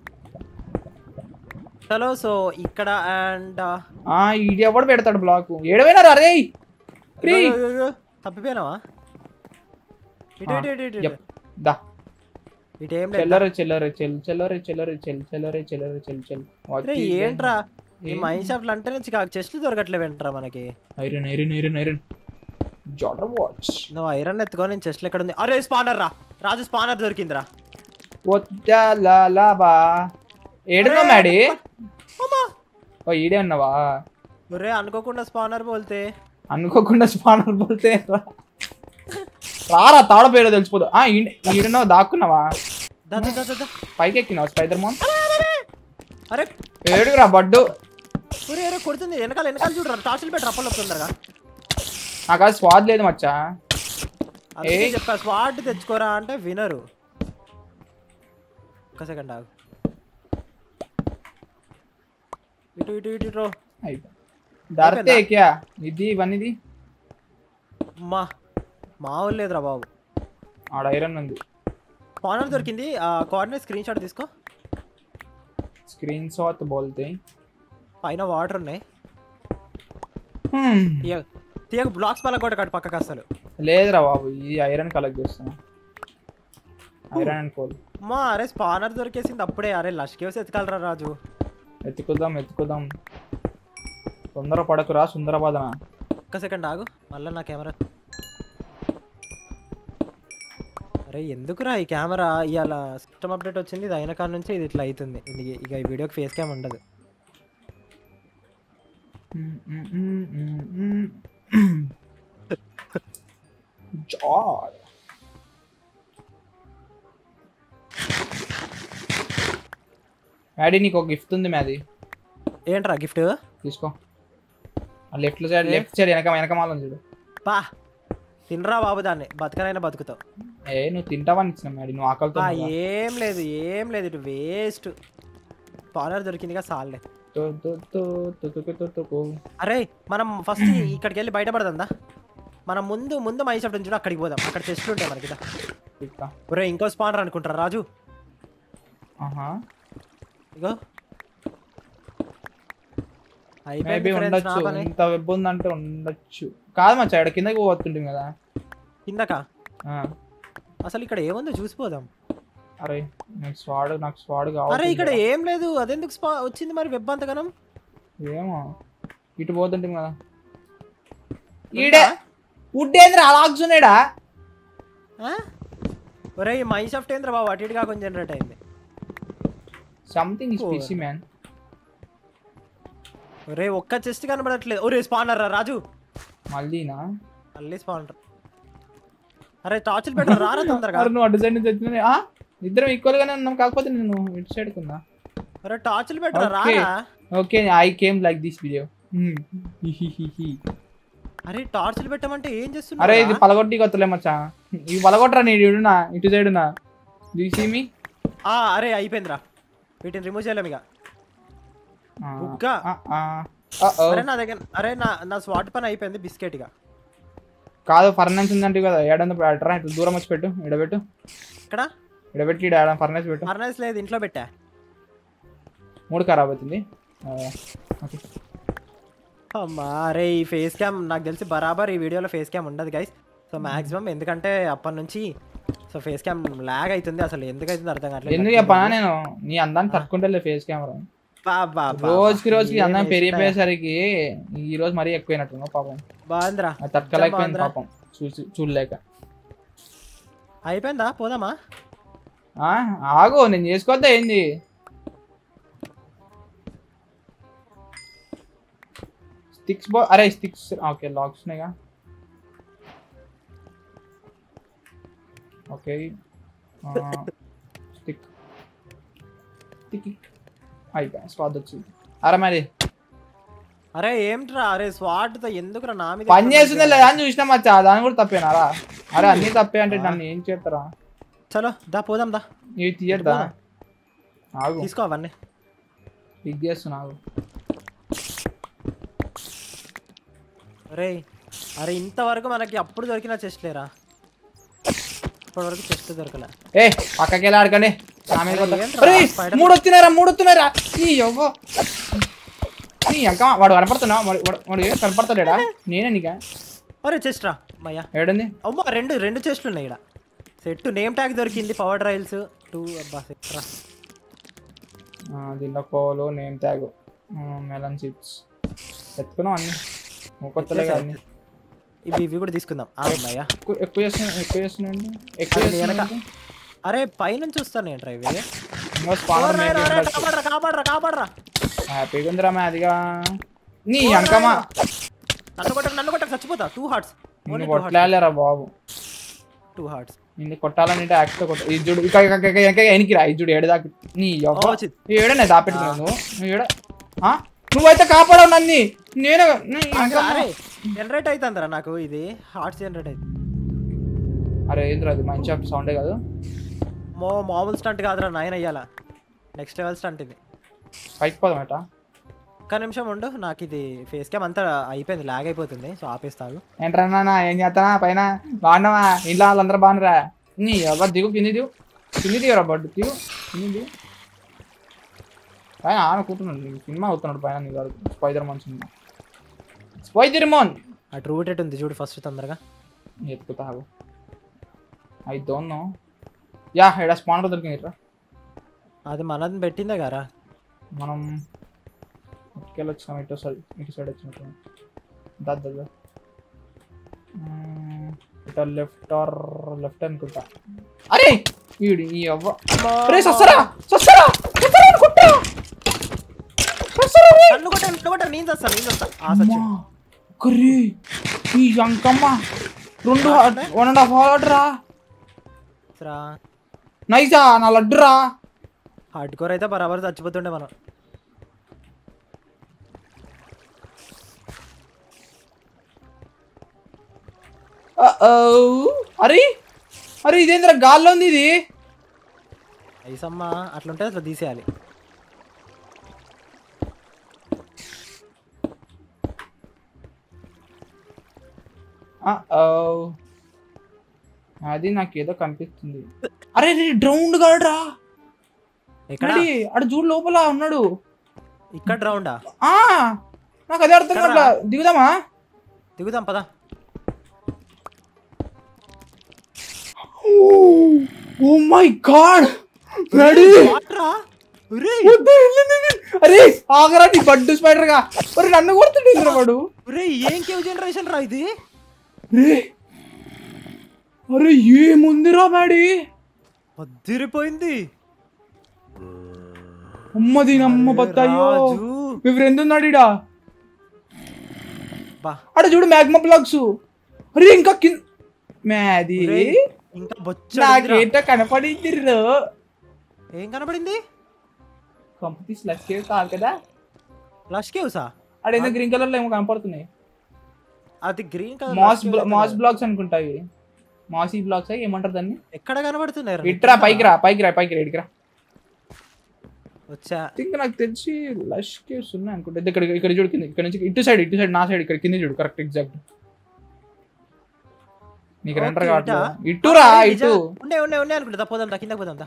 చలో సో ఇక్కడ అండ్ ఆ ఇది ఎవడు పెడతాడు బ్లాక్ ఏడవైనా రే ఫ్రీ తప్పిపోయినావా ఇటు ఇటు ఇటు ఇటు యప్. దా ఇటు ఏం లేదు చెల్లరే చెల్లరే చెల్ చెల్లరే చెల్లరే చెల్ చెల్లరే చెల్లరే చెల్ చెల్ అరే ఏంట్రా ఈ మైన్ షాప్లు అంటేనే చెస్ట్లు దొరకట్లేవు ఏంట్రా మనకి ఐరన్ ఐరన్ ఐరన్ ఐరన్ జాటర్ వాచ్ నువ్వు ఐరన్ ఎత్తుకో నేను చెస్ట్లు ఎక్కడ ఉంది అరే స్పానర్ రా రాజు స్పానర్ దొరికిందిరా లాబా ఏడున్నా మ్యాడీ అమ్మా ఓ ఈడే ఉన్నావా ఒరే అనుకోకుండా స్పానర్ పోల్తే అనుకోకుండా స్పానర్ పోతే రా. రారా తాడ పేరు తెలిసిపోదు ఆ ఈడ- ఈడున్నావు దాక్కున్నావా దా, దా, దా, దా, దా. పైకి ఎక్కినావు స్పైడర్ మాన్ అరే ఏడుగురా బడ్డు ఒరే అరే కొడుతుంది వెనకాల వెనకాల చూడరా టార్చలు పెట్టి రప్పలు తొందరగా నాకు అది స్వాద్ లేదు మచ్చా అందుకే చెప్పా స్వాట్ తెచ్చుకోరా అంటే వినరు ఒక సెకండ్ ఆగు ఇటు ఇటు ఇటు ఇటు అయిపోయి ధరతే క్యా ఇది ఇవన్నీది మా మామూలు లేదురా బాబు ఆడ ఐరన్ ఉంది స్పానర్ దొరికింది ఆ కోఆర్డినేట్ స్క్రీన్ షాట్ తీసుకో స్క్రీన్ షాట్ బోల్తే పైన వాటర్ ఉన్నాయి హ్మ్. తీయ తీయక బ్లాక్స్ పళ్ళ కూడా కట్టు పక్కకు అసలు లేదురా బాబు ఈ ఐరన్ కలెక్ట్ చేస్తున్నా ఐరన్ అండ్ కోల్ మా అరే స్పానర్ దొరికేసింది అప్పుడే అరే లష్ కేవ్స్ ఎత్తుకాలరా రాజు ఎత్తుకుదాం ఎత్తుకుదాం తొందర పడకురా సుందరబాదన ఒక్క సెకండ్ ఆగు మళ్ళీ నా కెమెరా అరే ఎందుకురా ఈ కెమెరా ఇవాళ సిస్టమ్ అప్డేట్ వచ్చింది ఇది అయిన కాడ నుంచి ఇది ఇట్లా అవుతుంది ఇది ఇక ఈ వీడియోకి ఫేస్ క్యామ్ ఉండదు జాడ్ డాడీ నీకు ఒక గిఫ్ట్ ఉంది మాది ఏంట్రా గిఫ్ట్ తీసుకో లెఫ్ట్ సైడ్ లెఫ్ట్ సైడ్ వెనక వెనక మాలం చూడు పా తినరా బాబు దాన్ని బతకనైనా బతుకుతావు ఏ నువ్వు తింటావని ఇచ్చిన డాడీ నువ్వు ఆకలితో పా ఉన్నావా? ఏం లేదు ఏం లేదు ఇటు వేస్ట్ స్పానర్ దొరికిందిగా సాల్లే తో, తో, తో, తో, తో, తో, తో, తో, తో. అరే మనం ఫస్ట్ ఇక్కడికి వెళ్ళి బయటపడదా మనం ముందు ముందు మై షాప్ చూడు అక్కడికి పోదాం అక్కడ చెస్ట్లు ఉంటాయి మనకి దా. ఇట్లా. ఒరే ఇంకో స్పానర్ అనుకుంటారా రాజు ఆహా ఇగో మేబీ అయిపోయింది friends, నా ఉండొచ్చు పని. ఇంత వెబ్ ఉందంటే ఉండొచ్చు కాదు మచ్చా ఇక్కడ కిందకి పోతుంటుంది కదా కిందకా ఆ, అసలు ఇక్కడ ఏముందో చూసిపోదాం అరే నాకు స్వాడ్ నాకు స్వాడ్ అరే కావాలి ఇక్కడ ఏం లేదు అదెందుకు స్పా వచ్చింది మరి వెబ్ అంతగానం ఏమో ఇటు పోతుంటుంది కదా ఈడే వుడ్ ఏంద్ర అలా ఆగుతున్నాడా ఆ? ఒరే ఈ మై షాఫ్ట్ ఏంద్ర బాబు అటు ఇటుగా కొంచెం జనరేట్ అయింది something is Oh. PC man ఒరే ఒక్క చెస్ట్ కనబడట్లేదు ఒరే స్పానర్ రా రాజు మళ్ళీనా మళ్ళీ స్పానర్ అరే టార్చ్లు పెట్టు రారా తొందరగా అరే నువ్వు అటు సైడ్ నుంచి వచ్చిన ఆ ఇద్దరం ఈక్వల్ గానే ఉన్నాం కాకపోతే నేను ఇటు సైడ్ కున్నా అరే టార్చ్లు పెట్టు Okay. రారా okay I came like this video అరే టార్చ్లు పెట్టమంటే ఏం అరే చేస్తున్నా ఇది పలగొట్టి కొత్తలే మచ్చా ఇది పలగొట్టరా నీ ఇడునా ఇటు సైడ్ నా సీ అరే అయిపోయిందిరా వీటిని రిమూవ్ చేయలేము ఇక బుగ్గ. అరే నా దగ్గర అరే నా నా స్వాట్ పని అయిపోయింది బిస్కెట్ ఇక కాదు ఫర్నాన్స్ ఉందంటే కదా ఏడంది అట్రా ఇటు దూరం వచ్చి పెట్టు ఎడబెట్టు ఇక్కడ ఇక్కడ పెట్టి ఈడ ఆడ ఫర్నేస్ పెట్టు ఫర్నెస్ లేదు ఇంట్లో పెట్టా మూడు ఖరాబ్ అవుతుంది ఆ, ఓకే అమ్మా అరే ఈ ఫేస్ క్యామ్ నాకు తెలిసి బరాబర్ ఈ వీడియోలో ఫేస్ క్యామ్ ఉండదు గైస్ సో మాక్సిమం ఎందుకంటే అప్పటి నుంచి సో ఫేస్ క్యామ్ లాగ్ అవుతుంది అసలు ఎందుకు అవుతుంది అర్థం కావట్లేదు ఎందుకు చెప్పనా నేను నీ అందాన్ని తట్టుకుంటే ఫేస్ కెమెరా బా, బా, బా, రోజుకి బా. రోజుకి అందం ఏం పెరిగిపోయేసరికి ఈ రోజు మరీ ఎక్కువైనట్టు పాపం బాగుందిరా అది తట్టుకోలేకపోయింది బాగుందిరా. పాపం చూసి చూడలేక అయిపోయిందా పోదామా ఆ, ఆగు నేను చేసుకోవద్దా ఏంది స్టిక్స్ బో అరే స్టిక్స్ ఓకే లాక్స్ ఉన్నాయిగా ఓకే స్టిక్ స్టిక్ అయిపోయా స్వాద్ వచ్చింది అరే మరి అరే ఏంట్రా అరే స్వాట్ తో ఎందుకురా నా మీద పని చేస్తుందా లేదా అని చూసినా మచ్చా దాని కూడా తప్పేనారా అరే అన్ని తప్పే అంటే నన్ను ఏం చేస్తారా చలో దా పోదాం దా ఇవి తీయద్దా ఆగు తీసుకో అవన్నీ బిగ్ చేస్తున్నా ఆగు అరే అరే ఇంతవరకు మనకి అప్పుడు దొరికిన చెస్ట్ లేరా ఇప్పటివరకు చెస్ట్ దొరకలే ఏ పక్కకి వెళ్ళి ఆడకండి నా మీద కొట్ట- ఏంట్రా, అరే, spider- మూడు వచ్చినారా మూడు వచ్చినారా ఈ ఎవ్వ ఈ అంక వాడు కనపడుతున్నా వాడు వాడు- వాడు ఏం కనపడతాడా నేనే నీకా అరే చెస్ట్ రా మయ్యా ఏడుంది అమ్మో రెండు రెండు చెస్ట్లు ఉన్నాయి ఇక్కడ సెట్ నేమ్ ట్యాగ్ దొరికింది పవర్ డ్రైల్స్ టూ అబ్బా set రా ఆ, దీంట్లో coal name tag melon chips ఎత్తుకున్నాం అన్ని కొత్తలే అన్ని ఇవి ఇవి కూడా తీసుకుందాం ఆ, అమ్మయ్యా ఎక్కువ ఎక్కువ చేస్తున్నా ఎక్కువ చేస్తున్నాయండి ఎక్కువ అది వెనక. చేస్తున్నా అరే పైనుంచి వస్తాను ఏంట్రా ఇవి ఇంకో స్పానర్ రే, రే, రే, కాపాడరా కాపాడరా కాపాడరా హ్యాపీగా ఉందిరా మా అదిగా నీ అంకమా నన్ను కొట్టకు నన్ను కొట్టకు చచ్చిపోతా టూ హార్ట్స్ నిన్ను కొట్టలేరా బాబు టూ హార్ట్స్ నిన్ను కొట్టాలంటే యాక్స్ కొట్ట ఈ చూడు ఇక ఇక ఇక ఇక ఎనికిరా ఈ చూడు ఏడు దాకా నీ యవ్వ. ఓ, చి- ఈ ఏడనే దాపెట్టుకున్నావు నువ్వు నువ్వు ఏడ ఆ? నువ్వైతే కాపాడవు నన్ను నేను నీ అంకమ్మ. అరే జనరేట్ అవుతుందిరా నాకు ఇది హార్ట్స్ జనరేట్ అవుతుంది అరే ఏంద్రా అది మంచి సౌండే కాదు మో మామూలు స్టంట్ కాదురా నైన్ అయ్యాలా నెక్స్ట్ లెవెల్ స్టంట్ ఇది పైకి పోదామట ఒక్క నిమిషం ఉండు నాకు ఇది ఫేస్ క్యామ్ అంతా అయిపోయింది లాగ్ అయిపోతుంది సో ఆపేస్తాను ఏంట్రన్నా ఏం చేస్తానా పైన బాగున్నావా ఇంట్లో వాళ్ళందరూ బాగున్నారా నీ ఎవరు దిగు కింది దిగు కింది దిగురా బడ్డు దిగు కింది దిగు పైన ఆన కూర్చున్నాడు సినిమా అవుతున్నాడు పైన నీ గారు స్పైదర్ మన్ సినిమా స్పైదర్ మోన్ అటు రూటెడ్ ఉంది చూడు ఫస్ట్ తొందరగా ఎత్తుకుతావు ఐ డోంట్ నో యా ఇక్కడ స్పానర్ దొరికింది ఇట్రా అది మనది పెట్టిందే గారా మనం ఇటుకెళ్ళి వచ్చినాం ఇటు సైడ్ ఇటు సైడ్ వచ్చినట్టు దాదా ఇట లెఫ్ట్ ఆర్ లెఫ్ట్ అనుకుంటా అరే వీడు ఈ అవ్వ అరే ససరా ససరా ససరా అనుకుంటా ససరా రే. నన్ను కొట్ట నన్ను కొట్ట నేను వస్తా నేను వస్తా ఆ సచ్చు అమ్మా, కర్రీ ఈ అంకమ్మ రెండు వన్ అండ్ హాఫ్ అవర్ రా రా నైసా నా లడ్డురా హార్డ్ కోర్ అయితే బరాబర్ చచ్చిపోతుండే మనం Uh-oh. అరే అరే ఇదేంద్ర గాల్లో ఉంది ఇది ఐసమ్మ అట్లుంటే అట్లా తీసేయాలి Uh-oh. అది నాకు ఏదో కనిపిస్తుంది అరే డ్రౌండ్ గాడ్రా ఎక్కడ అడు చూడు లోపల ఉన్నాడు ఇక్కడ రౌండా ఆ నాకు అదే అర్థం కావట్లా దిగుదామా దిగుదాం పదా ఓ మై గాడ్ రెడీ వాట్రా? ఒరేయ్, అరే ఆగరా నీ బడ్డు స్పైడర్ గా మరి నన్ను కొడుతుండే వాడు ఒరేయ్, ఏం కేవ్ జనరేషన్ రా ఇది రే అరే ఏముందిరా మ్యాడీ అదిరిపోయింది అమ్మ దీని అమ్మ బత్తయ్యో రాజు. మీ ఫ్రెండ్ ఉన్నాడు ఇడా బా అడ చూడు మ్యాగ్మా బ్లాక్స్ అరే ఇంకా కింద మ్యాది ఒరేయ్, ఇంకా బొచ్చ నాకేట కనపడింది రో ఏం కనపడింది కంపెనీస్ లక్కే కాదు కదా లష్ కేవ్సా అడేందో గ్రీన్ కలర్ లో ఏమో కనపడుతున్నాయి అది green colour moss moss blocks అనుకుంటాయి మాసీ బ్లాక్స్ ఏమంటారు దాన్ని ఎక్కడ కనబడుతున్నారు ఇట్రా పైకి రా పైకి రా పైకి రా ఇడికి రా వచ్చా ఇంకా నాకు తెలిసి లష్ కేవ్స్ ఉన్నాయి అనుకుంటా ఇక్కడ ఇక్కడ చూడు కింద ఇక్కడ నుంచి ఇటు సైడ్ ఇటు సైడ్ నా సైడ్ ఇక్కడ కింద చూడు కరెక్ట్ ఎగ్జాక్ట్ నీకు రెంటర్ ఓకే, కావట్లేదు ఇటా? ఇటురా ఆ, ఇటు నిజం. ఉండే ఉండే ఉండే అనుకుంటా పోదాం దా కిందకి పోదాం దా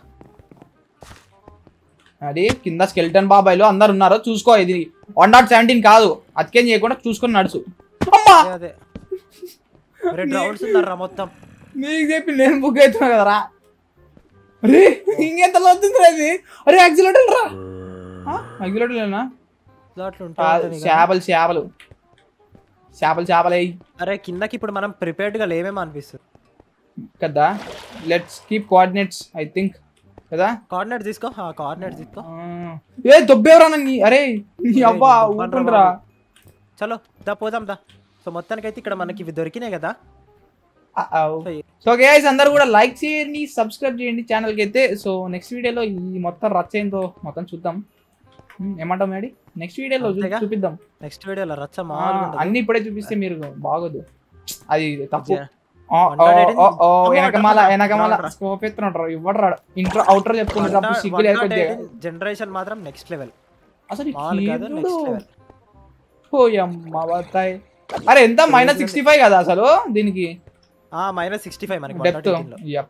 అది కింద స్కెల్టన్ బాబాయ్లు అందరు ఉన్నారు చూసుకో ఇది వన్ నాట్ సెవెంటీన్ కాదు అతికేం చేయకుండా చూసుకొని నడుచు అమ్మా అదే అదే రెండు రౌండ్స్ ఉన్నారా మొత్తం నీకు చెప్పి నేను బుక్ అవుతున్నా కదరా అరే ఇంకెంత లోతుంది అది అరే యాక్సిలేటర్ రా యాక్సిలేటర్ లేనా దాంట్లో ఆ, ఉంటాయి చేపలు చేపలు చేపలు చేపలు అయ్యి అరే కిందకి ఇప్పుడు మనం ప్రిపేర్డ్ గా లేమేమో అనిపిస్తుంది కదా let's keep coordinates I think కదా కోఆర్డినేట్ తీసుకో ఆ కోఆర్డినేట్ తీసుకో ఆ, ఏ దొబ్బేవరా నీ అరే నీ అబ్బా దుబ్బను రా ఊరుకుంటురా చలో దా పోదాం దా సో మొత్తానికి అయితే ఇక్కడ మనకి ఇవి దొరికినాయి కదా సో ఈ- సో గైస్ అందరూ కూడా లైక్ చేయండి సబ్స్క్రైబ్ చేయండి ఛానల్కి అయితే సో నెక్స్ట్ వీడియోలో ఈ మొత్తం రచ్చ ఏందో మొత్తం చూద్దాం ఉమ్, ఏమంటాం మేడి నెక్స్ట్ వీడియోలో చూ- అంతేగా? చూపిద్దాం నెక్స్ట్ వీడియోలో రచ్చ ఆ, మామూలుగా ఉండదు. అన్ని ఇప్పుడే చూపిస్తే మీరు బాగోదు అది తప్పు జ- ఆ, వంట ఓ, డేటింగ్ ఓ, ఓ, అమ్మో, వెనకమాల అడ్డం రా, వెనకమాల రా. స్కోప్ ఎత్తున్నాడు ఇవ్వడరా ఇంట్రో అవుటర్ చెప్పుకుంటారు అప్పుడు సిగ్గు లేకపోతే జనరేషన్ మాత్రం నెక్స్ట్ లెవెల్ అసలు ఈ మామూలు కాదు కీబోర్డు- నెక్స్ట్ లెవెల్ ఓయమ్మ బత్తాయి. అరే ఎంత మైనస్ సిక్స్టీ ఫైవ్ కదా అసలు దీనికి ఆ మైనస్ సిక్స్టీ ఫైవ్ మనకి డెప్త్ 118 లో.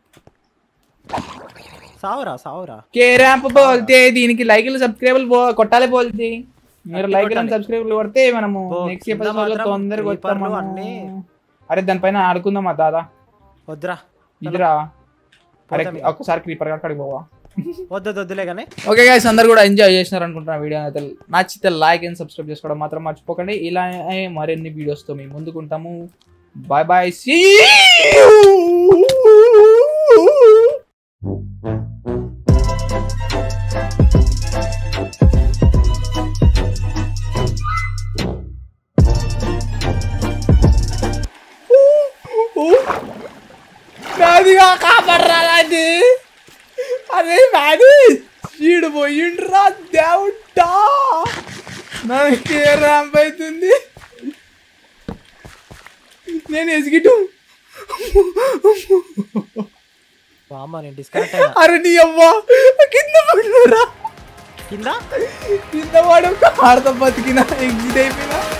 సావురా సావురా కే ర్యాంప్ బోల్తే దీనికి లైకులు సబ్స్క్రైబులు కొట్టాలి బోల్తే మీరు అన్ని లైకులు కొట్టాలి. సబ్స్క్రైబులు కొడితే మనము బో, నెక్స్ట్ కింద ఎపిసోడ్ లో మాత్రం తొందరగా వస్తాం creeperలు మనము. అన్ని. అరే దానిపైన ఆడుకుందాం ఆ దాదా వద్దురా ఇదిరా అరే పోదాం ఇక. ఒక్కసారి క్రీపర్ అక్కడికి పోవా వద్దు వద్దు, వద్దులే కానీ ఓకే గైస్ అందరు కూడా ఎంజాయ్ చేసినారు అనుకుంటున్నా వీడియో అయితే నచ్చితే లైక్ అండ్ సబ్స్క్రైబ్ చేసుకోవడం మాత్రం మర్చిపోకండి ఇలా మరిన్ని వీడియోస్తో మేము ముందుకుంటాము బాయ్ బాయ్ సీ నాదిగా కాపాడరాది అరే వాడి చీడు పోయిండ్రా దేవుడా నాకు ఏ ర్యాంప్ అవుతుంది నేను ఎసిగిటు బామ్మ నేను డిస్కనెక్ట్ అయినా అరే నీ అవ్వా కింద పడినరా కింద కింద పడు ఆడతో బతికిన ఎగ్జిట్ అయిపోయినా